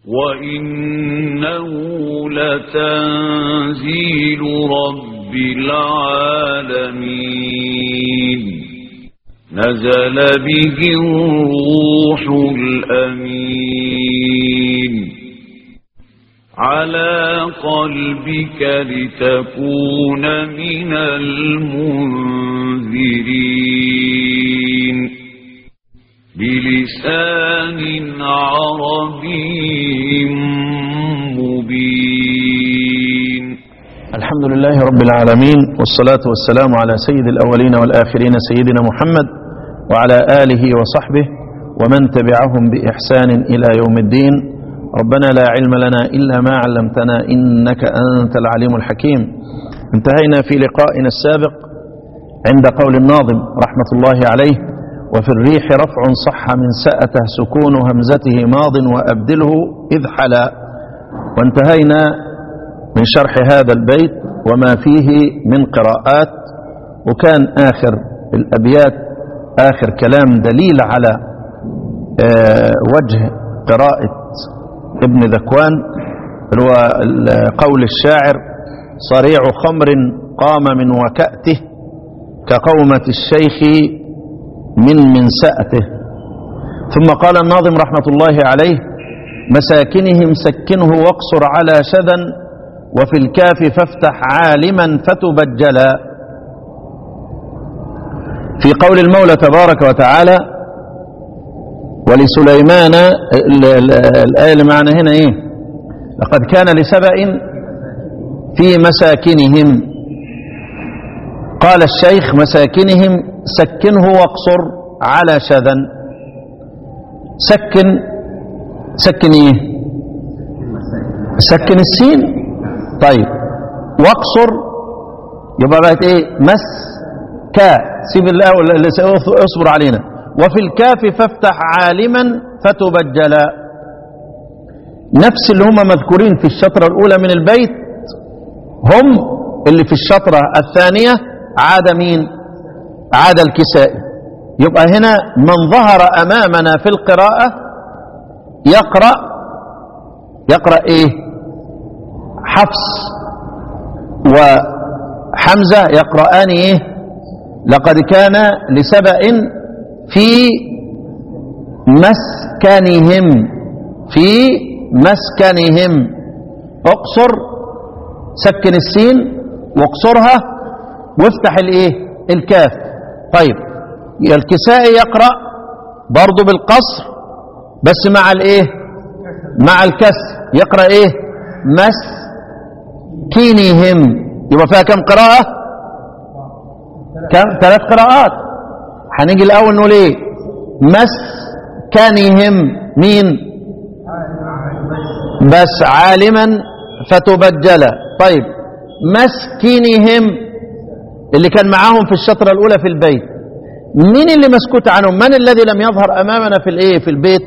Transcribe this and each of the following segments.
وإنه لتنزيل رب العالمين نزل به الروح الأمين على قلبك لتكون من المنذرين بلسان عربي مبين الحمد لله رب العالمين والصلاة والسلام على سيد الأولين والآخرين سيدنا محمد وعلى آله وصحبه ومن تبعهم بإحسان إلى يوم الدين ربنا لا علم لنا إلا ما علمتنا إنك أنت العليم الحكيم انتهينا في لقائنا السابق عند قول الناظم رحمة الله عليه وفي الريح رفع صح من سأته سكون همزته ماض وأبدله إذ حلا وانتهينا من شرح هذا البيت وما فيه من قراءات وكان آخر الأبيات آخر كلام دليل على آه وجه قراءة ابن ذكوان هو قول الشاعر صريع خمر قام من وكأته كقومة الشيخ من منسأته ثم قال الناظم رحمة الله عليه مساكنهم سكنه واقصر على شذا وفي الكاف فافتح عالما فتبجلا في قول المولى تبارك وتعالى ولسليمان الآية اللي معنا هنا إيه لقد كان لسبأ في مساكنهم قال الشيخ مساكنهم سكنه واقصر على شذا سكن سكن ايه سكن السين طيب واقصر يبقى بقت ايه مس كا سيب الاول اصبر علينا وفي الكاف فافتح عالما فتبجلا نفس اللي هم مذكورين في الشطرة الأولى من البيت هم اللي في الشطرة الثانية عاد مين عاد الكسائي يبقى هنا من ظهر أمامنا في القراءة يقرأ يقرأ إيه حفص وحمزة يقرآن إيه لقد كان لسبأ في مسكنهم في مسكنهم اقصر سكن السين واقصرها وافتح الايه الكاف طيب الكسائي يقرأ برضو بالقصر بس مع الايه مع الكسر يقرأ ايه مسكنهم يبقى فيها كم قراءة كم ثلاث قراءات هنيجي الاول نقول ايه مسكنهم مين بس عالما فتبجل طيب مسكنهم اللي كان معاهم في الشطرة الأولى في البيت مين اللي مسكوت عنهم من الذي لم يظهر أمامنا في الايه في البيت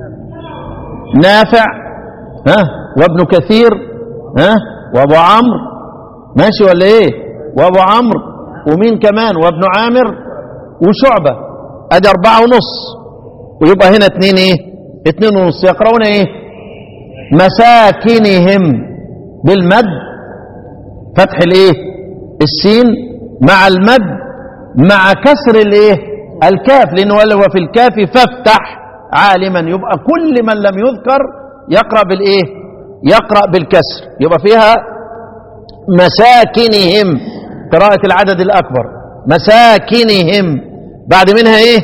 نافع ها وابن كثير ها وابو عمرو ماشي ولا ايه وابو عمرو ومين كمان وابن عامر وشعبة ادي اربعة ونص ويبقى هنا اتنين ايه اتنين ونص يقرؤون ايه مساكنهم بالمد فتح الايه السين مع المد مع كسر الايه الكاف لانه قال هو في الكاف فافتح عالما يبقى كل من لم يذكر يقرا بالايه يقرا بالكسر يبقى فيها مساكنهم قراءه العدد الاكبر مساكنهم بعد منها ايه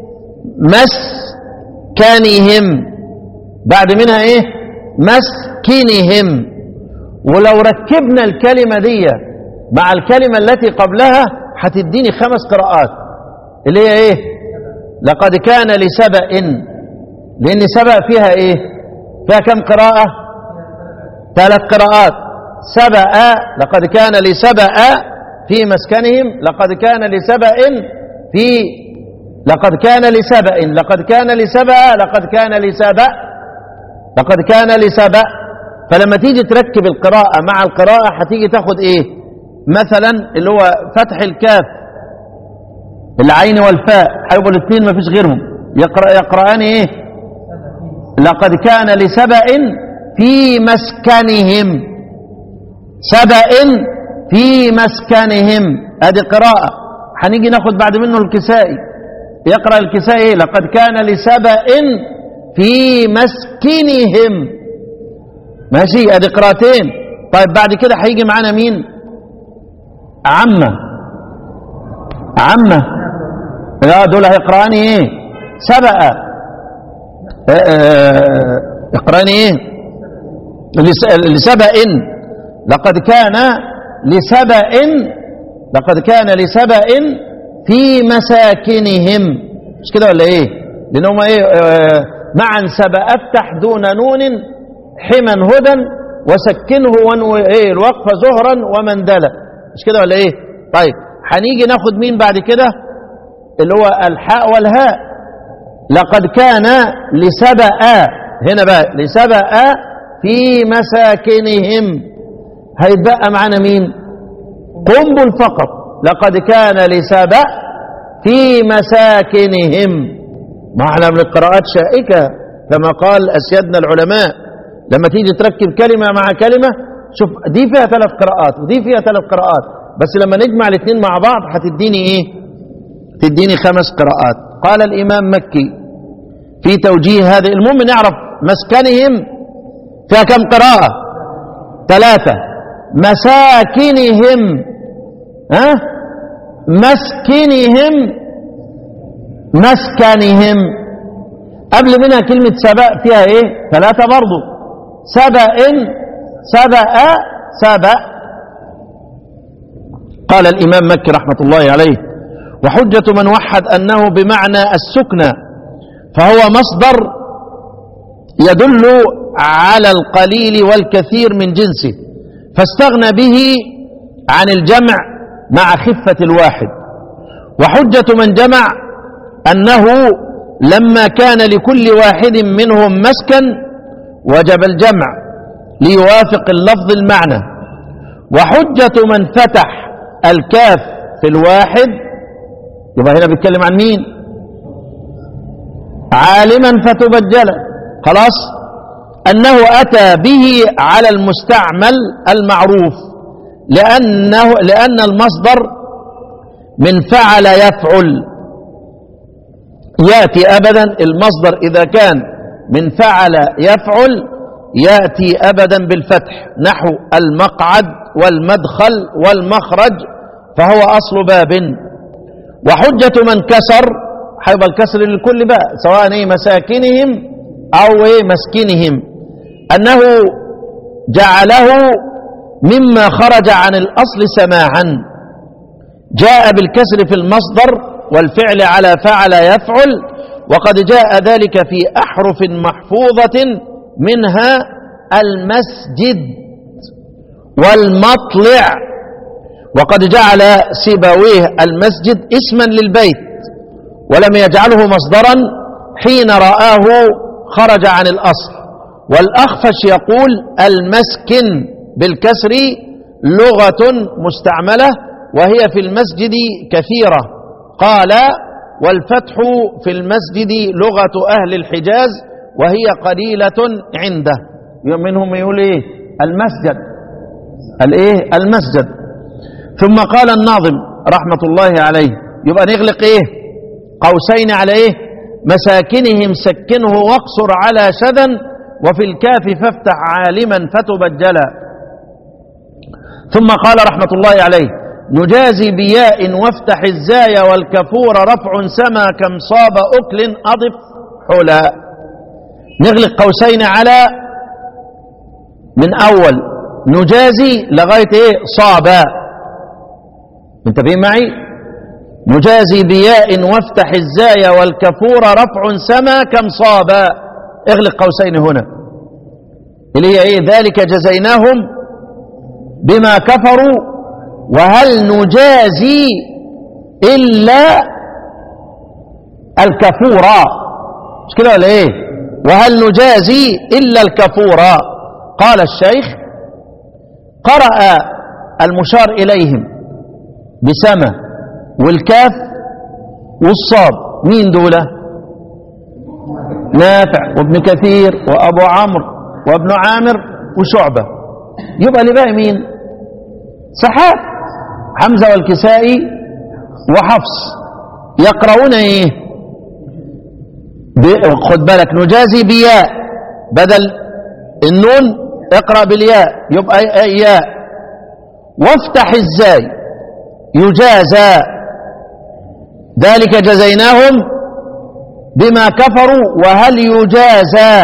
مسكنهم بعد منها ايه مسكنهم ولو ركبنا الكلمة دي مع الكلمة التي قبلها هتديني خمس قراءات اللي هي ايه لقد كان لسبأ لان سبأ فيها ايه فيها كم قراءة ثلاث قراءات سبأ لقد كان لسبأ في مسكنهم لقد كان لسبأ في لقد كان لسبأ لقد كان لسبأ لقد كان لسبأ لقد كان لسبأ فلما تيجي تركب القراءة مع القراءة هتيجي تاخد ايه مثلا اللي هو فتح الكاف العين والفاء هيبقوا الاثنين ما فيش غيرهم يقرأ يقرأان ايه لقد كان لسبأ في مسكنهم سبأ في مسكنهم ادي قراءة هنيجي ناخد بعد منه الكسائي يقرأ الكسائي لقد كان لسبأ في مسكنهم ماشي ادي قراءتين طيب بعد كده هيجي معانا مين عمه عمه لا دول هيقرأني ايه سبأ اقرأني ايه لسبأ لقد كان لسبأ لقد كان لسبأ في مساكنهم مش كده ولا ايه لانهم ايه آه معا سبأ افتح دون نون حما هدى وسكنه ونو ايه الوقف زهرا ومندلا مش كده ولا ايه طيب هنيجي ناخد مين بعد كده اللي هو الحاء والهاء لقد كان لسبأ هنا بقى لسبأ في مساكنهم هيتبقى معانا مين قنبل فقط لقد كان لسبأ في مساكنهم معنى من القراءات شائكة كما قال أسيادنا العلماء لما تيجي تركب كلمة مع كلمة شوف دي فيها ثلاث قراءات ودي فيها ثلاث قراءات بس لما نجمع الاثنين مع بعض هتديني ايه تديني خمس قراءات قال الإمام مكي في توجيه هذه المهم نعرف مسكنهم فيها كم قراءة ثلاثة مساكنهم ها مسكنهم مسكنهم قبل منها كلمة سبأ فيها ايه ثلاثة برضو سبأ سبأ سبأ قال الإمام مكي رحمة الله عليه وحجة من وحد أنه بمعنى السكنى فهو مصدر يدل على القليل والكثير من جنسه فاستغنى به عن الجمع مع خفة الواحد وحجة من جمع أنه لما كان لكل واحد منهم مسكن وجب الجمع ليوافق اللفظ المعنى وحجة من فتح الكاف في الواحد يبقى هنا بيتكلم عن مين عالما فتبجل خلاص أنه أتى به على المستعمل المعروف لأنه لأن المصدر من فعل يفعل يأتي أبدا المصدر إذا كان من فعل يفعل يأتي أبدا بالفتح نحو المقعد والمدخل والمخرج فهو أصل باب وحجة من كسر هيبقى الكسر للكل بقى سواء ايه مساكنهم أو ايه مسكنهم أنه جعله مما خرج عن الأصل سماعا جاء بالكسر في المصدر والفعل على فعل يفعل وقد جاء ذلك في أحرف محفوظة منها المسجد والمطلع وقد جعل سيبويه المسجد اسما للبيت ولم يجعله مصدرا حين رآه خرج عن الأصل والأخفش يقول المسكن بالكسر لغة مستعملة وهي في المسجد كثيرة قال والفتح في المسجد لغة أهل الحجاز وهي قليلة عنده منهم يقول ايه المسجد الايه المسجد ثم قال الناظم رحمة الله عليه يبقى نغلق ايه قوسين على ايه مساكنهم سكنه واقصر على شذا وفي الكاف فافتح عالما فتبجلا ثم قال رحمة الله عليه نجازي بياء وافتح الزايا والكفور رفع سما كم صاب أكل أضف حلا نغلق قوسين على من أول نجازي لغاية إيه صابا انتبهين معي نجازي بياء وافتح الزايا والكفور رفع سما كم صابا اغلق قوسين هنا اللي هي ايه ذلك جزيناهم بما كفروا وهل نجازي إلا الكفورا مش كده ولا ايه وهل نجازي إلا الكفورا قال الشيخ قرأ المشار إليهم بسما والكاف والصاد مين دولة نافع وابن كثير وأبو عمرو وابن عامر وشعبة يبقى اللي باقي مين سحاب حمزة والكسائي وحفص يقرؤون ايه ب- خد بالك نجازي بياء بدل النون اقرأ بالياء يبقى ي- ياء وافتح ازاي يجازى ذلك جزيناهم بما كفروا وهل يجازى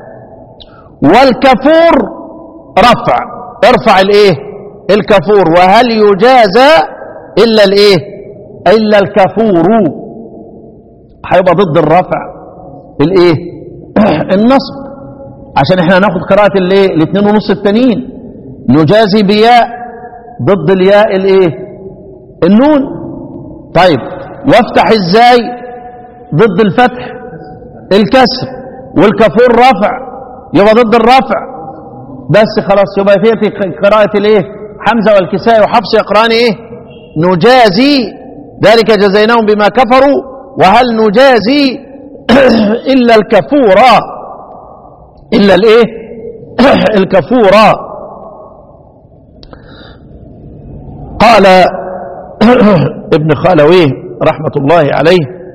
والكفور رفع ارفع الايه الكفور وهل يجازى الا الايه الا الكفور هيبقى ضد الرفع الايه النصب عشان احنا هناخد قراءة الايه الاثنين ونص التانيين نجازي بياء ضد الياء الايه النون طيب وافتح ازاي ضد الفتح الكسر والكفور رفع يبقى ضد الرفع بس خلاص يبقى في قراءة الايه حمزة والكساء وحفص يقران ايه نجازي ذلك جزيناهم بما كفروا وهل نجازي إلا الكفورا إلا الايه الكفورا قال ابن خالويه رحمة الله عليه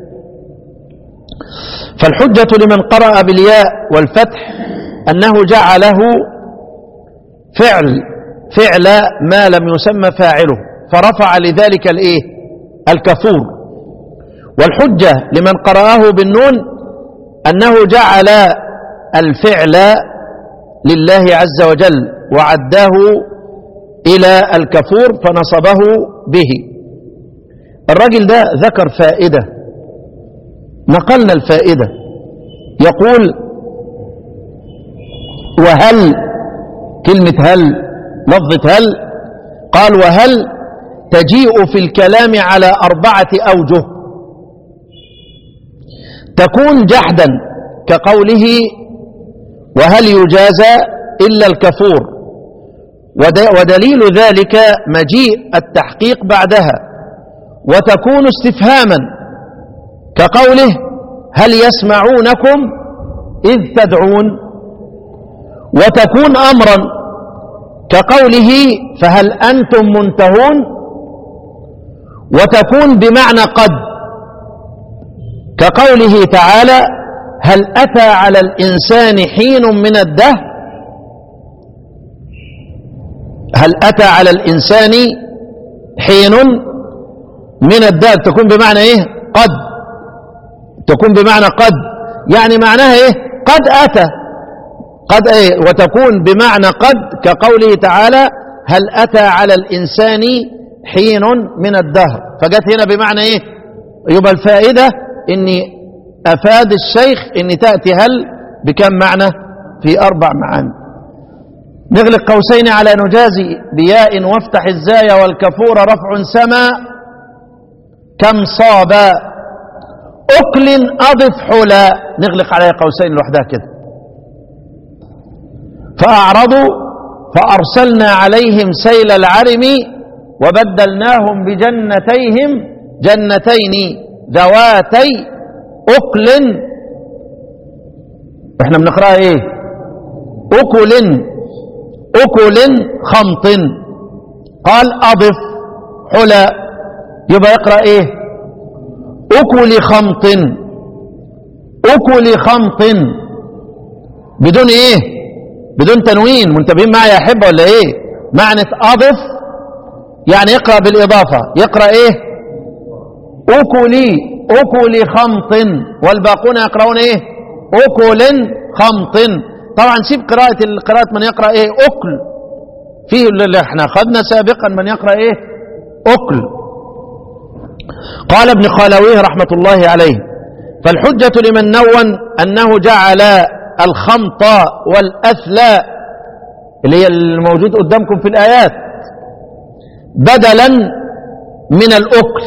فالحجة لمن قرأ بالياء والفتح أنه جعله فعل فعل ما لم يسمى فاعله فرفع لذلك الايه الكفور والحجة لمن قرأه بالنون أنه جعل الفعل لله عز وجل وعداه إلى الكفور فنصبه به الرجل ده ذكر فائدة نقلنا الفائدة يقول وهل كلمة هل لفظة هل قال وهل تجيء في الكلام على أربعة أوجه تكون جحدا كقوله وهل يجازى إلا الكفور ودليل ذلك مجيء التحقيق بعدها وتكون استفهاما كقوله هل يسمعونكم إذ تدعون وتكون أمرا كقوله فهل أنتم منتهون وتكون بمعنى قد كقوله تعالى هل أتى على الإنسان حين من الدهر هل أتى على الإنسان حين من الدهر تكون بمعنى إيه قد تكون بمعنى قد يعني معناها إيه قد أتى قد إيه وتكون بمعنى قد كقوله تعالى هل أتى على الإنسان حين من الدهر فجت هنا بمعنى إيه يبقى الفائدة إني أفاد الشيخ إن تأتي هل بكم معنى في أربع معاني نغلق قوسين على نجازي بياء وافتح الزايا والكفور رفع سما كم صاب أكل أضف حلا نغلق عليها قوسين لوحدها كده فأعرضوا فأرسلنا عليهم سيل العرم وبدلناهم بجنتيهم جنتين ذواتي أكل احنا بنقرأها ايه أكل أكل خمط قال أضف حلا يبقى يقرأ ايه أكل خمط أكل خمط بدون ايه بدون تنوين منتبهين معي يا أحبة ولا ايه معنى أضف يعني يقرأ بالإضافة يقرأ ايه أكلي أكل خمط والباقون يقرؤون ايه أكل خمط طبعا سيب قراءة قراءة من يقرأ ايه أكل فيه اللي احنا أخذنا سابقا من يقرأ ايه أكل قال ابن خالويه رحمة الله عليه فالحجة لمن نون أنه جعل الخمط والأثلى اللي هي الموجود قدامكم في الآيات بدلا من الأكل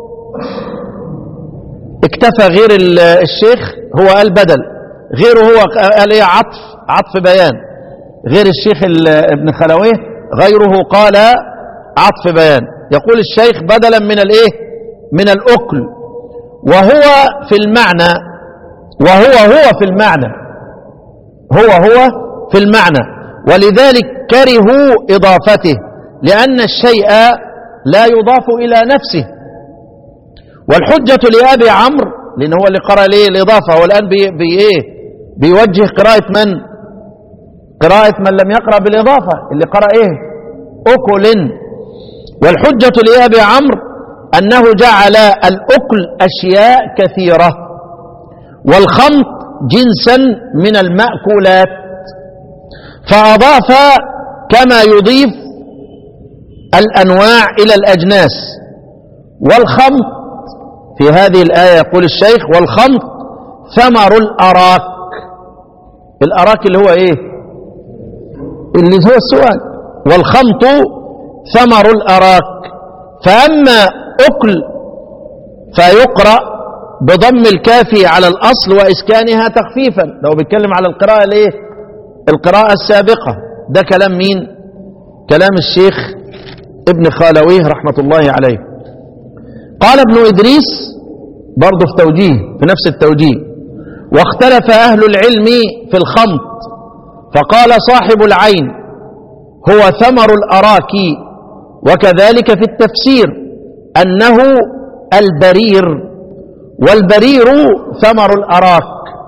اكتفى غير الشيخ هو قال بدل غيره هو قال ايه عطف عطف بيان غير الشيخ ابن خلويه غيره قال عطف بيان يقول الشيخ بدلا من الايه من الاكل وهو في المعنى وهو هو في المعنى هو هو في المعنى ولذلك كرهوا إضافته لأن الشيء لا يضاف إلى نفسه والحجة لأبي عمرو لأن هو اللي قرأ ليه الإضافة هو الآن بي, بي إيه بيوجه قراءة من قراءة من لم يقرأ بالإضافة اللي قرأ إيه أكل والحجة لأبي عمرو أنه جعل الأكل أشياء كثيرة والخمط جنسا من المأكولات فأضاف كما يضيف الأنواع إلى الأجناس والخمط في هذه الآية يقول الشيخ والخمط ثمر الأراك الأراك اللي هو إيه اللي هو السؤال والخمط ثمر الأراك فأما أكل فيقرأ بضم الكافي على الأصل وإسكانها تخفيفا لو بيتكلم على القراءة الإيه القراءة السابقة ده كلام مين كلام الشيخ ابن خالويه رحمة الله عليه قال ابن إدريس برضه في توجيه في نفس التوجيه واختلف أهل العلم في الخمط فقال صاحب العين هو ثمر الأراك وكذلك في التفسير أنه البرير والبرير ثمر الأراك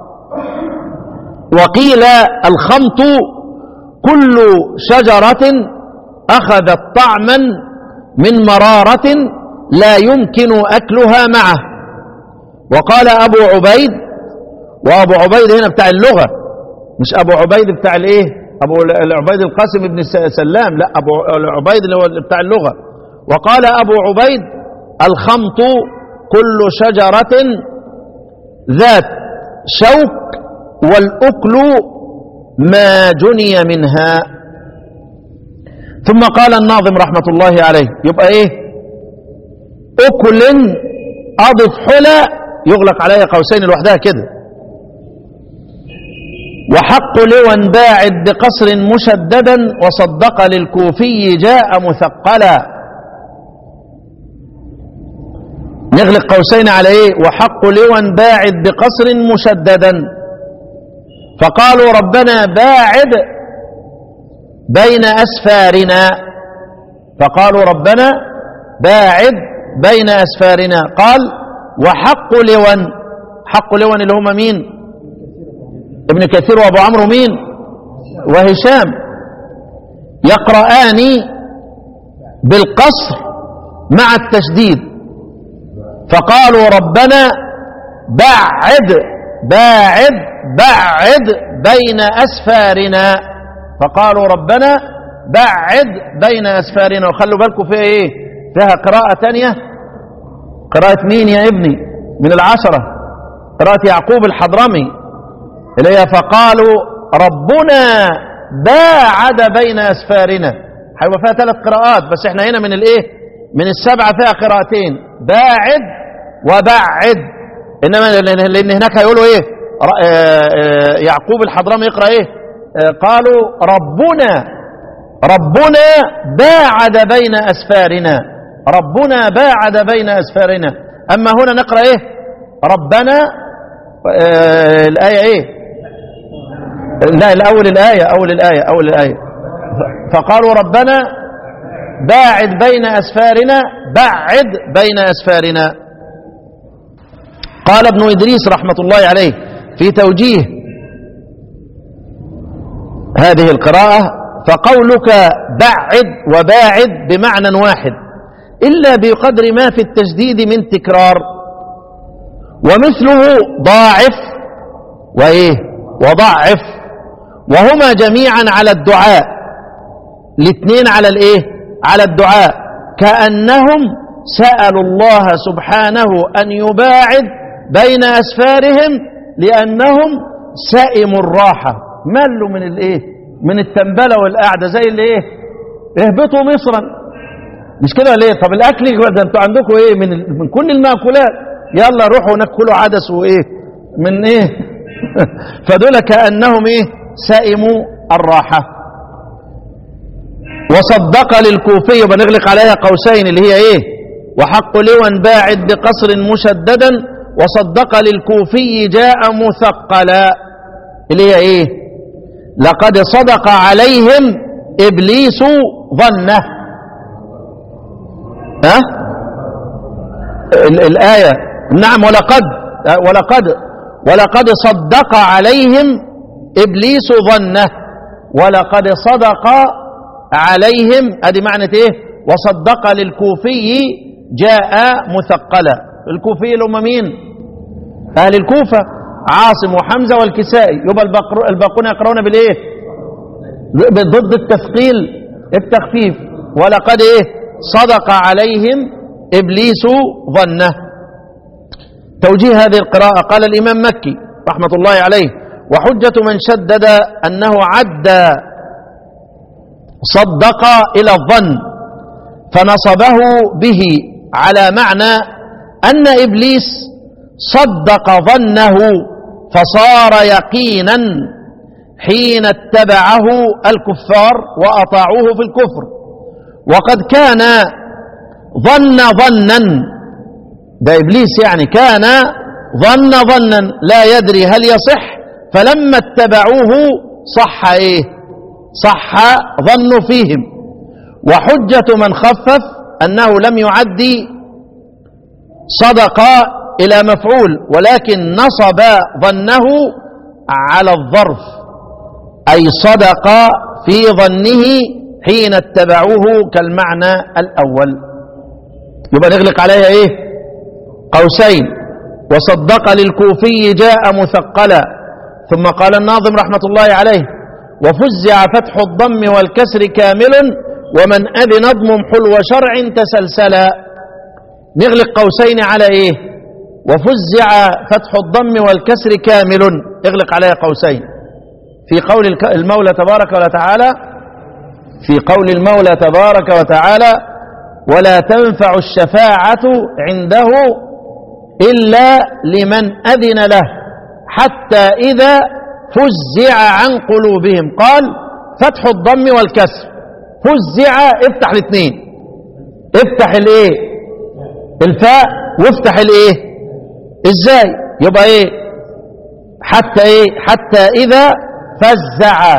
وقيل الخمط كل شجرة أخذت طعما من مرارة لا يمكن أكلها معه وقال أبو عبيد وأبو عبيد هنا بتاع اللغة مش أبو عبيد بتاع الإيه أبو عبيد القاسم بن سلام لا أبو عبيد اللي هو بتاع اللغة وقال أبو عبيد الخمط كل شجرة ذات شوك والأكل ما جني منها ثم قال الناظم رحمة الله عليه يبقى ايه أكل أضف حلى يغلق عليها قوسين لوحدها كده وحق لوى باعد بقصر مشددا وصدق للكوفي جاء مثقلا نغلق قوسين على ايه وحق لوى باعد بقصر مشددا فقالوا ربنا باعد بين أسفارنا فقالوا ربنا باعد بين أسفارنا قال وحق لون حق لون اللي هم مين ابن كثير وابو عمرو مين وهشام يقرآن بالقصر مع التشديد فقالوا ربنا بعد باعد بعد بين أسفارنا فقالوا ربنا بعد بين أسفارنا وخلوا بالكم في إيه فيها قراءة تانية قراءة مين يا ابني من العشرة قراءة يعقوب الحضرمي اللي هي فقالوا ربنا باعد بين أسفارنا هيبقى فيها ثلاث قراءات بس احنا هنا من الايه من السبعة فيها قراءتين باعد وبعد انما لان هناك هيقولوا ايه يعقوب الحضرمي يقرأ ايه قالوا ربنا ربنا باعد بين أسفارنا ربنا باعد بين أسفارنا أما هنا نقرأ إيه ربنا آه الآية إيه لا الأول الآية أول الآية أول الآية فقالوا ربنا باعد بين أسفارنا بعد بين أسفارنا قال ابن إدريس رحمة الله عليه في توجيه هذه القراءة فقولك بعد وباعد بمعنى واحد إلا بقدر ما في التجديد من تكرار ومثله ضاعف وإيه وضعف وهما جميعا على الدعاء الاثنين على الإيه على الدعاء كأنهم سألوا الله سبحانه أن يباعد بين أسفارهم لأنهم سئموا الراحة ملوا من الإيه من التنبلة والقعدة زي اللي إيه اهبطوا مصرا مش كده ليه طب الأكل ده انتوا عندكم إيه من, ال... من كل المأكولات يلا روحوا ناكلوا عدس وإيه من إيه فدول كأنهم إيه سئموا الراحة وصدق للكوفي وبنغلق عليها قوسين اللي هي إيه وحق لوا باعد بقصر مشددا وصدق للكوفي جاء مثقلا اللي هي ايه لقد صدق عليهم ابليس ظنه ها ال- الايه نعم ولقد ولقد ولقد صدق عليهم ابليس ظنه ولقد صدق عليهم ادي معنى ايه وصدق للكوفي جاء مثقلا الكوفي اللي هم مين اهل الكوفه عاصم وحمزه والكسائي يبقى الباقر- الباقون يقرؤون بالايه ضد التثقيل التخفيف ولقد ايه صدق عليهم ابليس ظنه توجيه هذه القراءه قال الامام مكي رحمه الله عليه وحجه من شدد انه عد صدق الى الظن فنصبه به على معنى ان ابليس صدق ظنه فصار يقينا حين اتبعه الكفار واطاعوه في الكفر وقد كان ظن ظنا ده ابليس يعني كان ظن ظنا لا يدري هل يصح فلما اتبعوه صح ايه صح ظن فيهم وحجة من خفف أنه لم يعدي صدق إلى مفعول ولكن نصب ظنه على الظرف أي صدق في ظنه حين اتبعوه كالمعنى الأول يبقى نغلق عليها إيه قوسين وصدق للكوفي جاء مثقلا ثم قال الناظم رحمة الله عليه وفزع فتح الضم والكسر كامل ومن أذن نظم حلو شرع تسلسلا نغلق قوسين على إيه وفزع فتح الضم والكسر كامل اغلق عليها قوسين في قول الك- المولى تبارك وتعالى في قول المولى تبارك وتعالى ولا تنفع الشفاعة عنده إلا لمن أذن له حتى إذا فزع عن قلوبهم قال فتح الضم والكسر فزع افتح الاثنين افتح الايه الفاء وافتح الايه ازاي يبقى ايه حتى ايه حتى اذا فزع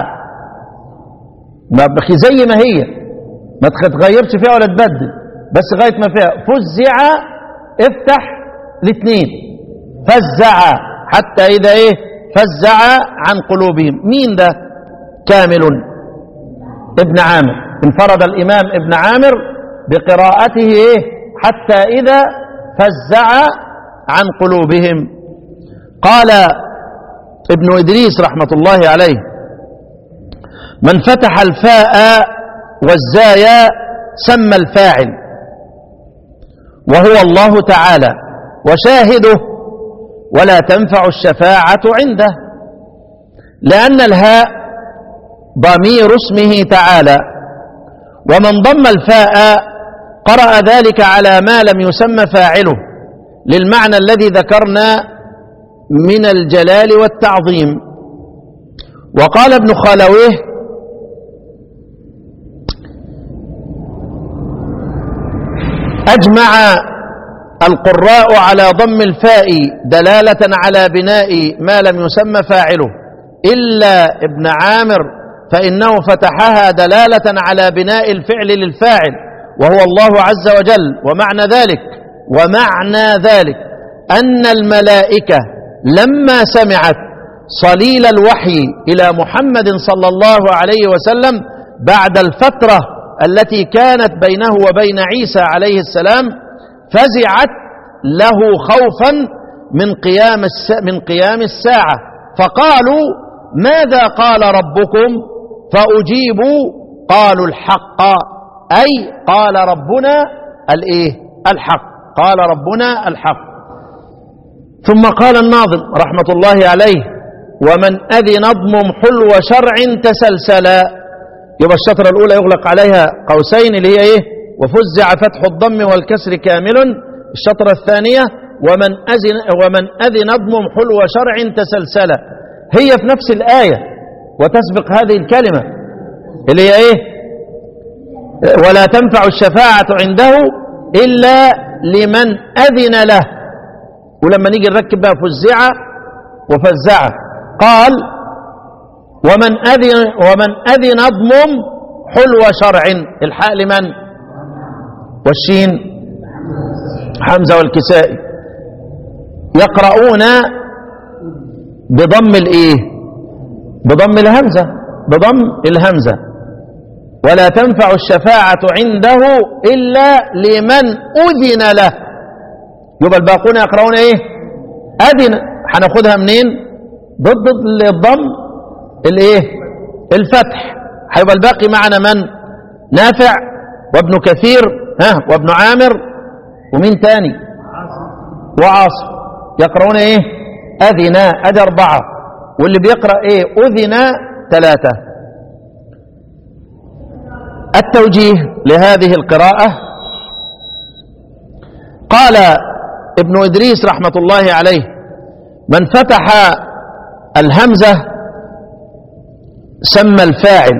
ما بخي زي ما هي ما تتغيرش فيها ولا تبدل بس لغايه ما فيها فزع افتح الاثنين فزع حتى اذا ايه فزع عن قلوبهم مين ده كامل ابن عامر انفرد الامام ابن عامر بقراءته ايه حتى اذا فزع عن قلوبهم قال ابن ادريس رحمه الله عليه من فتح الفاء والزايا سمى الفاعل وهو الله تعالى وشاهده ولا تنفع الشفاعة عنده لأن الهاء ضمير اسمه تعالى ومن ضم الفاء قرأ ذلك على ما لم يسمى فاعله للمعنى الذي ذكرنا من الجلال والتعظيم وقال ابن خالويه أجمع القراء على ضم الفاء دلالة على بناء ما لم يسمى فاعله إلا ابن عامر فإنه فتحها دلالة على بناء الفعل للفاعل وهو الله عز وجل ومعنى ذلك ومعنى ذلك أن الملائكة لما سمعت صليل الوحي إلى محمد صلى الله عليه وسلم بعد الفترة التي كانت بينه وبين عيسى عليه السلام فزعت له خوفا من قيام الس... من قيام الساعة فقالوا ماذا قال ربكم فأجيبوا قالوا الحق أي قال ربنا الإيه الحق قال ربنا الحق ثم قال الناظم رحمة الله عليه ومن أذن اضمم حلو شرع تسلسلا يبقى الشطرة الأولى يغلق عليها قوسين اللي هي إيه وفزع فتح الضم والكسر كامل الشطرة الثانية ومن أذن, ومن أذن اضمم حلو شرع تسلسلا هي في نفس الآية وتسبق هذه الكلمة اللي هي إيه ولا تنفع الشفاعة عنده إلا لمن أذن له ولما نيجي نركب بقى فزعة وفزعة قال ومن أذن ومن أذن اضمم حلو شرع الحاء لمن والشين حمزة والكسائي يقرؤون بضم الايه بضم الهمزة بضم الهمزة ولا تنفع الشفاعة عنده إلا لمن أذن له يبقى الباقون يقرؤون ايه أذن هناخدها منين ضد الضم الايه الفتح هيبقى الباقي معنا من نافع وابن كثير ها وابن عامر ومين تاني وعاصم يقرؤون ايه اذنا ادي اربعه واللي بيقرا ايه اذنا ثلاثه التوجيه لهذه القراءه قال ابن ادريس رحمه الله عليه من فتح الهمزه سمى الفاعل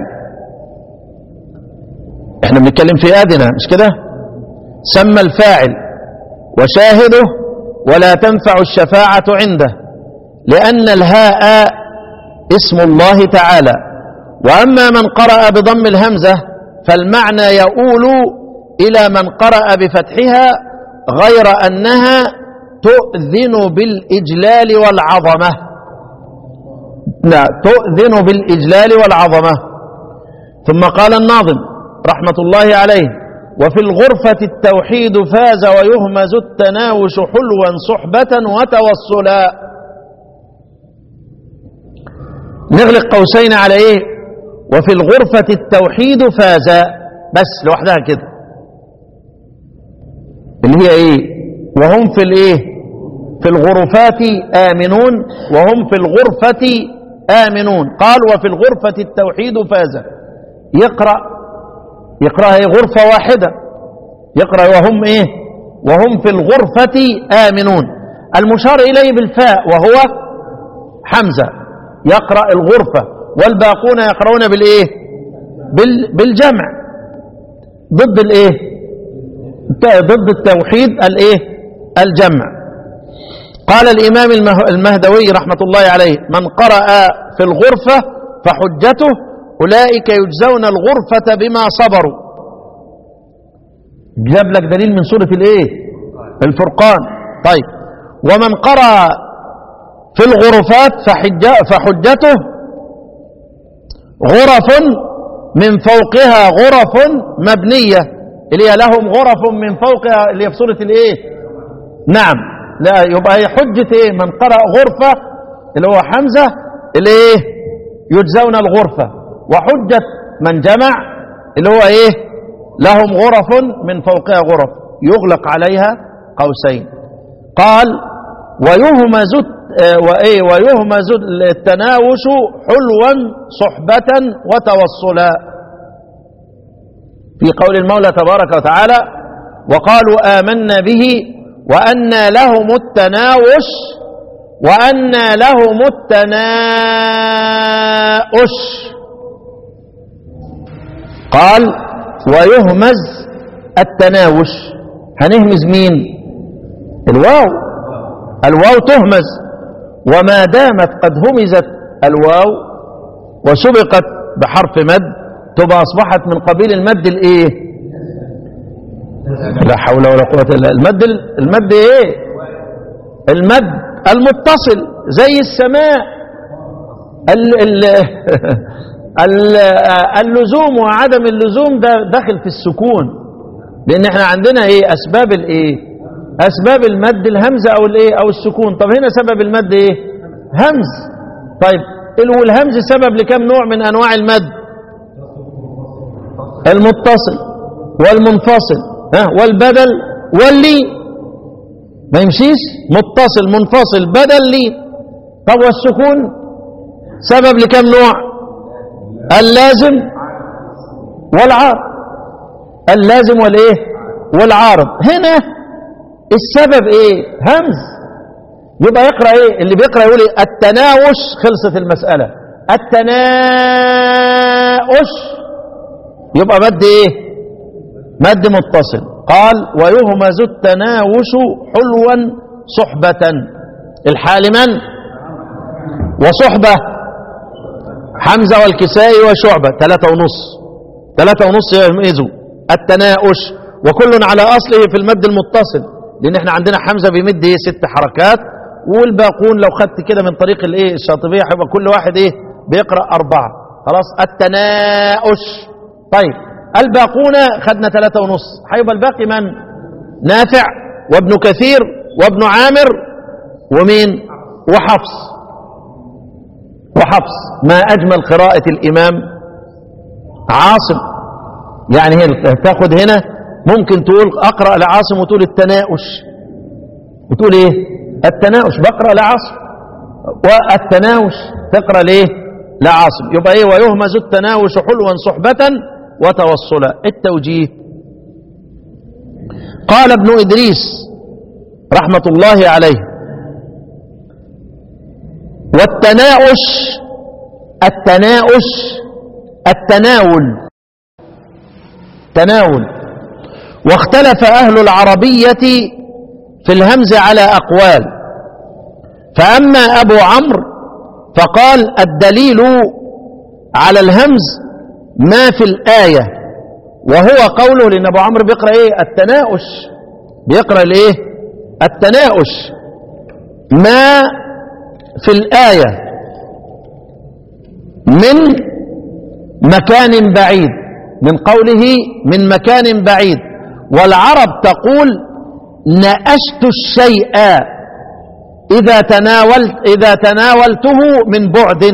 احنا بنتكلم في ادنى مش كده سمى الفاعل وشاهده ولا تنفع الشفاعة عنده لأن الهاء اسم الله تعالى وأما من قرأ بضم الهمزة فالمعنى يؤول إلى من قرأ بفتحها غير أنها تؤذن بالإجلال والعظمة لا تؤذن بالإجلال والعظمة ثم قال الناظم رحمة الله عليه وفي الغرفة التوحيد فاز ويهمز التناوش حلوا صحبة وتوصلا نغلق قوسين على ايه وفي الغرفة التوحيد فاز بس لوحدها كده اللي هي ايه وهم في الايه في الغرفات آمنون وهم في الغرفة آمنون قال وفي الغرفة التوحيد فاز يقرأ يقرأها إيه غرفة واحدة يقرأ وهم إيه وهم في الغرفة آمنون المشار إليه بالفاء وهو حمزة يقرأ الغرفة والباقون يقرؤون بالإيه بال بالجمع ضد الإيه ضد التوحيد الإيه الجمع قال الإمام المهدوي رحمة الله عليه من قرأ في الغرفة فحجته أولئك يجزون الغرفة بما صبروا جاب لك دليل من سورة الايه الفرقان طيب ومن قرأ في الغرفات فحج فحجته غرف من فوقها غرف مبنية اللي هي لهم غرف من فوقها اللي هي في سورة الايه نعم لا يبقى هي حجة ايه من قرأ غرفة اللي هو حمزة اللي ايه يجزون الغرفة وحجة من جمع اللي هو ايه لهم غرف من فوقها غرف يغلق عليها قوسين قال ويهمز وإيه ويهمز التناوش حلوا صحبة وتوصلا في قول المولى تبارك وتعالى وقالوا آمنا به وأنى لهم التناوش وأنى لهم التناؤش قال ويهمز التناوش هنهمز مين الواو الواو تهمز وما دامت قد همزت الواو وسبقت بحرف مد تبقى أصبحت من قبيل المد الايه لا حول ولا قوة إلا المد المد ايه المد المتصل زي السماء ال ال اللزوم وعدم اللزوم ده داخل في السكون لان احنا عندنا ايه اسباب الايه اسباب المد الهمزه او الايه او السكون طب هنا سبب المد ايه همز طيب والهمز سبب لكم نوع من انواع المد المتصل والمنفصل ها والبدل واللي ما يمشيش متصل منفصل بدل لي طب والسكون سبب لكم نوع اللازم والعارض اللازم والايه والعارض هنا السبب ايه همز يبقى يقرا ايه اللي بيقرا يقول إيه؟ التناوش خلصت المساله التناوش يبقى مد ايه مد متصل قال ويهمز التناوش حلوا صحبة الحال من وصحبة حمزة والكسائي وشعبة ثلاثة ونص ثلاثة ونص يميزوا التناؤش وكل على أصله في المد المتصل لأن احنا عندنا حمزة بيمد ايه ست حركات والباقون لو خدت كده من طريق الايه الشاطبية هيبقى كل واحد ايه بيقرأ أربعة خلاص التناؤش طيب الباقون خدنا ثلاثة ونص هيبقى الباقي من نافع وابن كثير وابن عامر ومين وحفص وحفص ما أجمل قراءة الإمام عاصم يعني هي تاخد هنا ممكن تقول أقرأ لعاصم وتقول التناؤش وتقول إيه التناؤش بقرأ لعاصم والتناوش تقرأ ليه لعاصم يبقى إيه ويهمز التناوش حلوا صحبة وتوصلا التوجيه قال ابن إدريس رحمة الله عليه والتناؤش التناؤش التناول تناول واختلف أهل العربية في الهمز على أقوال فأما أبو عمرو فقال الدليل على الهمز ما في الآية وهو قوله لأن أبو عمرو بيقرأ إيه التناؤش بيقرأ الإيه التناؤش ما في الآية من مكان بعيد من قوله من مكان بعيد والعرب تقول نأشت الشيء إذا تناولت إذا تناولته من بعد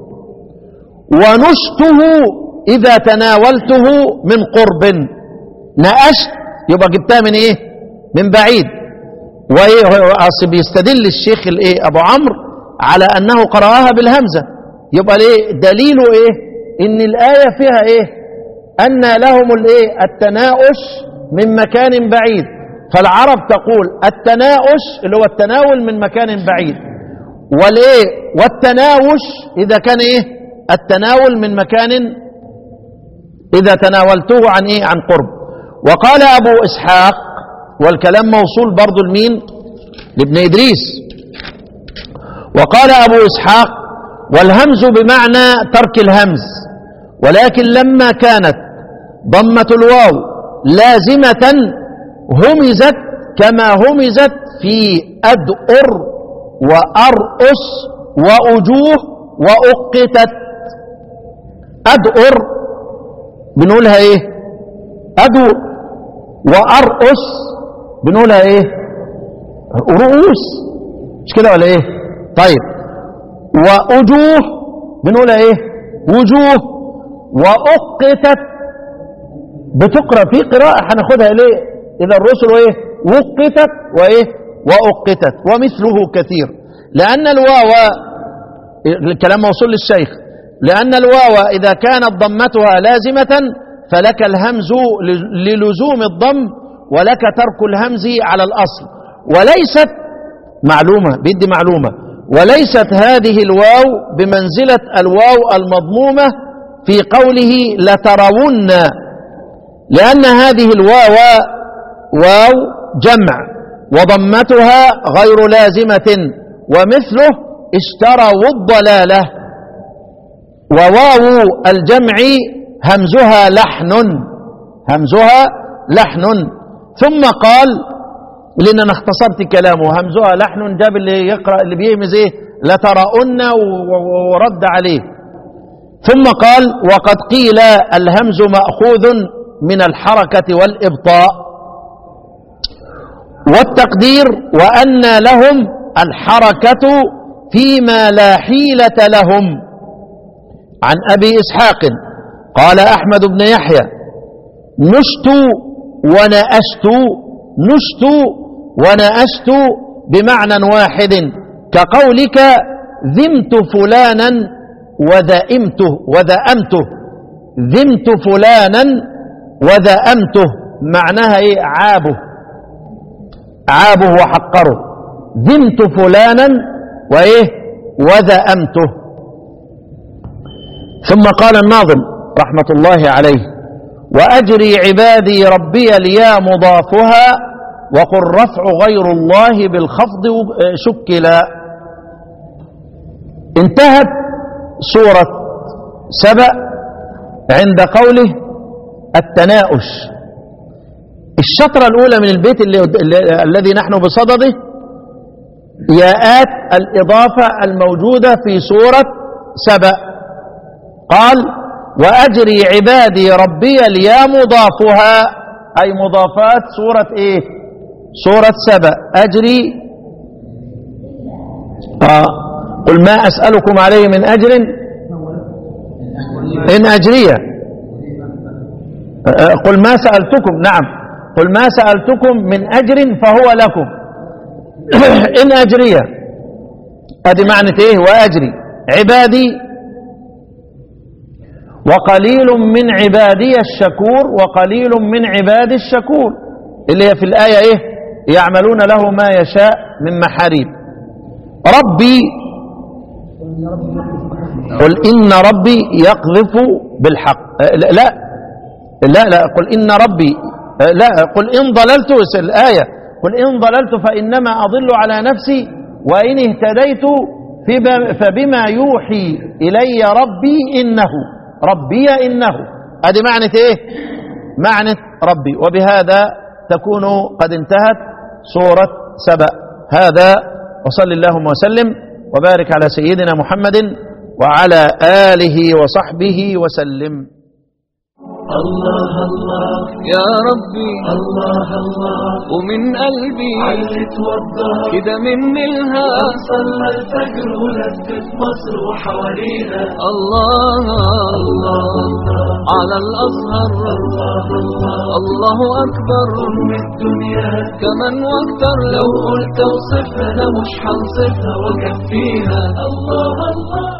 ونشته إذا تناولته من قرب نأشت يبقى جبتها من إيه من بعيد وإيه أصل بيستدل الشيخ الإيه أبو عمرو على أنه قرأها بالهمزة يبقى ليه دليله إيه إن الآية فيها إيه أن لهم الإيه التناؤش من مكان بعيد فالعرب تقول التناؤش اللي هو التناول من مكان بعيد والايه والتناوش اذا كان ايه التناول من مكان اذا تناولته عن ايه عن قرب وقال ابو اسحاق والكلام موصول برضو لمين لابن ادريس وقال ابو اسحاق والهمز بمعنى ترك الهمز ولكن لما كانت ضمه الواو لازمه همزت كما همزت في أدؤر وأرؤس وأجوه وأقتت أدؤر بنقولها إيه أدو وأرؤس بنقولها إيه رؤوس مش كده ولا إيه طيب وأجوه بنقولها إيه وجوه وأقتت بتقرأ في قراءة هناخدها ليه إذا الرسل وإيه وقتت وإيه وأقتت ومثله كثير لأن الواو الكلام موصول للشيخ لأن الواو إذا كانت ضمتها لازمة فلك الهمز للزوم الضم ولك ترك الهمز على الأصل وليست معلومة بدي معلومة وليست هذه الواو بمنزلة الواو المضمومة في قوله لترون لأن هذه الواو واو جمع وضمتها غير لازمة ومثله اشتروا الضلالة وواو الجمع همزها لحن همزها لحن ثم قال لأن أنا اختصرت كلامه همزها لحن جاب اللي يقرأ اللي بيهمز ايه لترؤن ورد عليه ثم قال وقد قيل الهمز مأخوذ من الحركة والإبطاء والتقدير وأن لهم الحركة فيما لا حيلة لهم عن أبي إسحاق قال أحمد بن يحيى نشت ونأشت نشت ونأشت بمعنى واحد كقولك ذمت فلانا وذئمته وذأمته ذمت فلانا وذأمته معناها ايه عابه عابه وحقره ذمت فلانا وايه وذأمته ثم قال الناظم رحمة الله عليه وأجري عبادي ربي اليا مضافها وقل رفع غير الله بالخفض شكلا انتهت سورة سبأ عند قوله التناؤش الشطرة الأولى من البيت اللي اللي الذي نحن بصدده ياءات الإضافة الموجودة في سورة سبأ قال وأجري عبادي ربي اليا مضافها أي مضافات سورة إيه سورة سبأ أجري آه قل ما أسألكم عليه من أجر إن أجري آه قل ما سألتكم نعم قل ما سألتكم من أجر فهو لكم إن أجري هذه معنى إيه وأجري عبادي وقليل من عبادي الشكور وقليل من عباد الشكور اللي هي في الآية إيه يعملون له ما يشاء من محاريب ربي قل إن ربي يقذف بالحق لا لا لا قل إن ربي لا قل إن ضللت الآية قل إن ضللت فإنما أضل على نفسي وإن اهتديت فبما يوحي إلي ربي إنه ربي إنه هذه معنى إيه معنى ربي وبهذا تكون قد انتهت سورة سبأ هذا وصل اللهم وسلم وبارك على سيدنا محمد وعلى آله وصحبه وسلم الله الله يا ربي الله الله ومن قلبي علت والظهر كده مني الهام صلى الفجر ولفت مصر وحوالينا الله الله الله على الأزهر الله الله الله أكبر أم الدنيا كمان واكتر لو قلت اوصفها انا مش هنصفها وكفيها الله الله